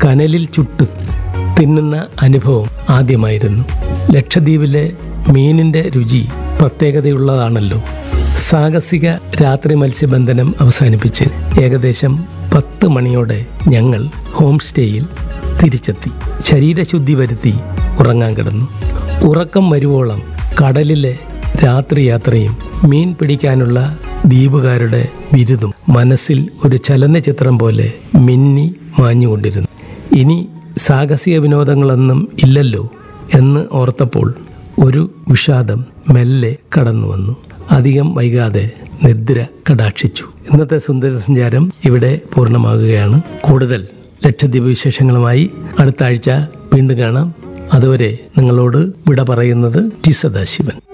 കനലിൽ ചുട്ട് തിന്നുന്ന അനുഭവം ആദ്യമായിരുന്നു ലക്ഷദ്വീപിലെ മീനിന്റെ രുചി പ്രത്യേകതയുള്ളതാണല്ലോ സാഹസിക രാത്രി മത്സ്യബന്ധനം അവസാനിപ്പിച്ച് ഏകദേശം പത്ത് മണിയോടെ ഞങ്ങൾ ഹോം സ്റ്റേയിൽ തിരിച്ചെത്തി ശരീരശുദ്ധി വരുത്തി ഉറങ്ങാൻ കിടന്നു ഉറക്കം വരുവോളം കടലിലെ രാത്രി യാത്രയും മീൻ പിടിക്കാനുള്ള ദ്വീപുകാരുടെ ബിരുദും മനസ്സിൽ ഒരു ചലനചിത്രം പോലെ മിന്നി മാഞ്ഞുകൊണ്ടിരുന്നു ഇനി സാഹസിക വിനോദങ്ങളൊന്നും ഇല്ലല്ലോ എന്ന് ഓർത്തപ്പോൾ ഒരു വിഷാദം മെല്ലെ കടന്നു വന്നു അധികം വൈകാതെ നിദ്ര കടാക്ഷിച്ചു ഇന്നത്തെ സുന്ദര സഞ്ചാരം ഇവിടെ പൂർണ്ണമാകുകയാണ് കൂടുതൽ ലക്ഷദ്വീപ് വിശേഷങ്ങളുമായി അടുത്ത ആഴ്ച വീണ്ടും കാണാം അതുവരെ നിങ്ങളോട് വിട പറയുന്നത് ടി സദാശിവൻ